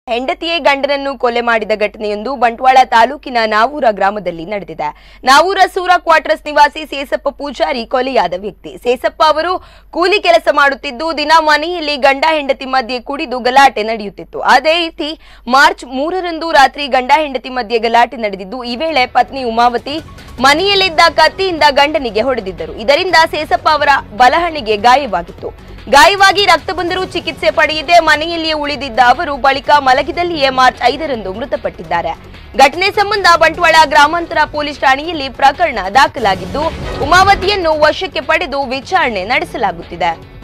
ಹೆಂಡತಿಯೇ ಗಂಡನನ್ನು ಕೊಲೆ ಮಾಡಿದ ಘಟನೆಯೊಂದು ಬಂಟ್ವಾಳ ತಾಲೂಕಿನ ನಾವೂರ ಗ್ರಾಮದಲ್ಲಿ ನಡೆದಿದೆ ನಾವೂರ ಸೂರ ಕ್ವಾರ್ಟರ್ಸ್ ನಿವಾಸಿ ಸೇಸಪ್ಪ ಪೂಜಾರಿ ಕೊಲೆಯಾದ ವ್ಯಕ್ತಿ ಸೇಸಪ್ಪ ಅವರು ಕೂಲಿ ಕೆಲಸ ಮಾಡುತ್ತಿದ್ದು ದಿನ ಮನೆಯಲ್ಲಿ ಗಂಡ ಹೆಂಡತಿ ಮಧ್ಯೆ ಕುಡಿದು ಗಲಾಟೆ ನಡೆಯುತ್ತಿತ್ತು ಅದೇ ರೀತಿ ಮಾರ್ಚ್ ಮೂರರಂದು ರಾತ್ರಿ ಗಂಡ ಹೆಂಡತಿ ಮಧ್ಯೆ ಗಲಾಟೆ ನಡೆದಿದ್ದು ಈ ವೇಳೆ ಪತ್ನಿ ಉಮಾವತಿ ಮನೆಯಲ್ಲಿದ್ದ ಕತ್ತಿಯಿಂದ ಗಂಡನಿಗೆ ಹೊಡೆದಿದ್ದರು ಇದರಿಂದ ಸೇಸಪ್ಪ ಅವರ ಬಲಹಣಿಗೆ ಗಾಯವಾಗಿತ್ತು ಗಾಯವಾಗಿ ರಕ್ತ ಬಂದರೂ ಚಿಕಿತ್ಸೆ ಪಡೆಯದೆ ಮನೆಯಲ್ಲಿಯೇ ಉಳಿದಿದ್ದ ಅವರು ಬಳಿಕ ಮಲಗಿದಲ್ಲಿಯೇ ಮಾರ್ಚ್ ಐದರಂದು ಮೃತಪಟ್ಟಿದ್ದಾರೆ ಘಟನೆ ಸಂಬಂಧ ಬಂಟ್ವಾಳ ಗ್ರಾಮಾಂತರ ಪೊಲೀಸ್ ಠಾಣೆಯಲ್ಲಿ ಪ್ರಕರಣ ದಾಖಲಾಗಿದ್ದು ಉಮಾವತಿಯನ್ನು ವಶಕ್ಕೆ ಪಡೆದು ವಿಚಾರಣೆ ನಡೆಸಲಾಗುತ್ತಿದೆ